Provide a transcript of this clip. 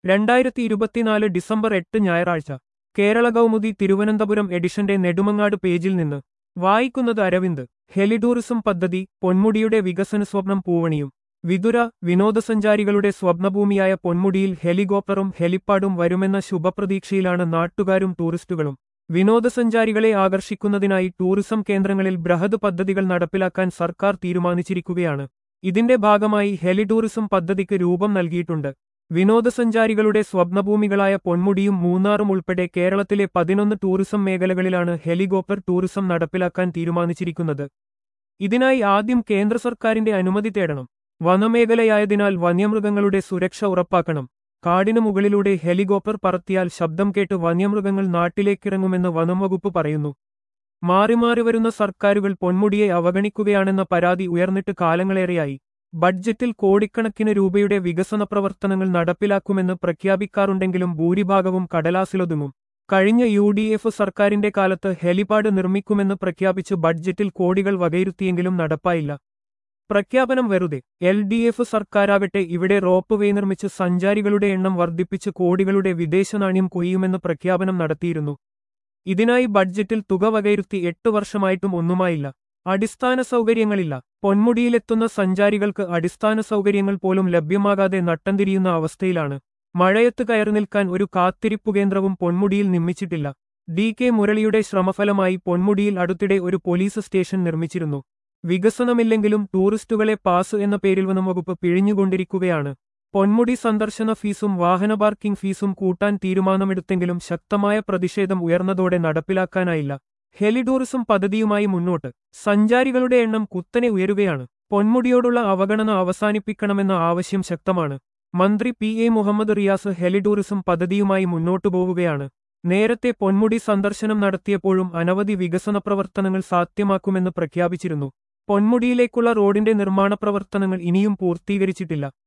രണ്ടായിരത്തി ഇരുപത്തിനാല് ഡിസംബർ എട്ട് ഞായറാഴ്ച കേരള കൗമുദി തിരുവനന്തപുരം എഡിഷന്റെ നെടുമങ്ങാട് പേജിൽ നിന്ന് വായിക്കുന്നത് അരവിന്ദ് ഹെലിടൂറിസം പദ്ധതി പൊന്മുടിയുടെ വികസന സ്വപ്നം പൂവണിയും വിതുര വിനോദസഞ്ചാരികളുടെ സ്വപ്നഭൂമിയായ പൊന്മുടിയിൽ ഹെലികോപ്റ്ററും ഹെലിപ്പാഡും വരുമെന്ന ശുഭപ്രതീക്ഷയിലാണ് നാട്ടുകാരും ടൂറിസ്റ്റുകളും വിനോദസഞ്ചാരികളെ ആകർഷിക്കുന്നതിനായി ടൂറിസം കേന്ദ്രങ്ങളിൽ ബൃഹത് പദ്ധതികൾ നടപ്പിലാക്കാൻ സർക്കാർ തീരുമാനിച്ചിരിക്കുകയാണ് ഇതിന്റെ ഭാഗമായി ഹെലിടൂറിസം പദ്ധതിക്ക് രൂപം നൽകിയിട്ടുണ്ട് വിനോദസഞ്ചാരികളുടെ സ്വപ്നഭൂമികളായ പൊന്മുടിയും മൂന്നാറും ഉൾപ്പെടെ കേരളത്തിലെ പതിനൊന്ന് ടൂറിസം മേഖലകളിലാണ് ഹെലികോപ്റ്റർ ടൂറിസം നടപ്പിലാക്കാൻ തീരുമാനിച്ചിരിക്കുന്നത് ഇതിനായി ആദ്യം കേന്ദ്ര സർക്കാരിന്റെ അനുമതി തേടണം വനമേഖലയായതിനാൽ വന്യമൃഗങ്ങളുടെ സുരക്ഷ ഉറപ്പാക്കണം കാടിനു മുകളിലൂടെ ഹെലികോപ്റ്റർ പറത്തിയാൽ ശബ്ദം കേട്ട് വന്യമൃഗങ്ങൾ നാട്ടിലേക്കിറങ്ങുമെന്ന് വനംവകുപ്പ് പറയുന്നു മാറി മാറി വരുന്ന സർക്കാരുകൾ പൊന്മുടിയെ അവഗണിക്കുകയാണെന്ന പരാതി ഉയർന്നിട്ട് കാലങ്ങളേറെയായി ബഡ്ജറ്റിൽ കോടിക്കണക്കിന് രൂപയുടെ വികസന പ്രവർത്തനങ്ങൾ നടപ്പിലാക്കുമെന്ന് പ്രഖ്യാപിക്കാറുണ്ടെങ്കിലും ഭൂരിഭാഗവും കടലാസിലൊതുങ്ങും കഴിഞ്ഞ യു ഡി എഫ് സർക്കാരിന്റെ കാലത്ത് ഹെലിപാഡ് നിർമ്മിക്കുമെന്ന് പ്രഖ്യാപിച്ച് ബഡ്ജറ്റിൽ കോടികൾ വകയിരുത്തിയെങ്കിലും നടപ്പായില്ല പ്രഖ്യാപനം വെറുതെ എൽ ഡി എഫ് സർക്കാരാകട്ടെ ഇവിടെ റോപ്പ് വേ നിർമ്മിച്ച് സഞ്ചാരികളുടെ എണ്ണം വർദ്ധിപ്പിച്ച് കോടികളുടെ വിദേശ നാണ്യം കൊയ്യുമെന്ന് പ്രഖ്യാപനം നടത്തിയിരുന്നു ഇതിനായി ബഡ്ജറ്റിൽ തുക വകയിരുത്തി എട്ടു വർഷമായിട്ടും ഒന്നുമായില്ല അടിസ്ഥാന സൗകര്യങ്ങളില്ല പൊന്മുടിയിലെത്തുന്ന സഞ്ചാരികൾക്ക് അടിസ്ഥാന സൗകര്യങ്ങൾ പോലും ലഭ്യമാകാതെ നട്ടംതിരിയുന്ന അവസ്ഥയിലാണ് മഴയത്ത് കയറി നിൽക്കാൻ ഒരു കാത്തിരിപ്പു കേന്ദ്രവും പൊന്മുടിയിൽ നിർമ്മിച്ചിട്ടില്ല ഡി കെ മുരളിയുടെ ശ്രമഫലമായി പൊന്മുടിയിൽ അടുത്തിടെ ഒരു പോലീസ് സ്റ്റേഷൻ നിർമ്മിച്ചിരുന്നു വികസനമില്ലെങ്കിലും ടൂറിസ്റ്റുകളെ പാസ് എന്ന പേരിൽ വനം വകുപ്പ് പിഴിഞ്ഞുകൊണ്ടിരിക്കുകയാണ് പൊന്മുടി സന്ദർശന ഫീസും വാഹന പാർക്കിംഗ് ഫീസും കൂട്ടാൻ തീരുമാനമെടുത്തെങ്കിലും ശക്തമായ പ്രതിഷേധം ഉയർന്നതോടെ നടപ്പിലാക്കാനായില്ല ഹെലിടൂറിസം പദ്ധതിയുമായി മുന്നോട്ട് സഞ്ചാരികളുടെ എണ്ണം കുത്തനെ ഉയരുകയാണ് പൊന്മുടിയോടുള്ള അവഗണന അവസാനിപ്പിക്കണമെന്ന ആവശ്യം ശക്തമാണ് മന്ത്രി P A Muhammad Riyas helitourism പദ്ധതിയുമായി മുന്നോട്ടു പോവുകയാണ് നേരത്തെ പൊന്മുടി സന്ദർശനം നടത്തിയപ്പോഴും അനവധി വികസന പ്രവർത്തനങ്ങൾ സാധ്യമാക്കുമെന്ന് പ്രഖ്യാപിച്ചിരുന്നു പൊന്മുടിയിലേക്കുള്ള റോഡിന്റെ നിർമ്മാണ പ്രവർത്തനങ്ങൾ ഇനിയും പൂർത്തീകരിച്ചിട്ടില്ല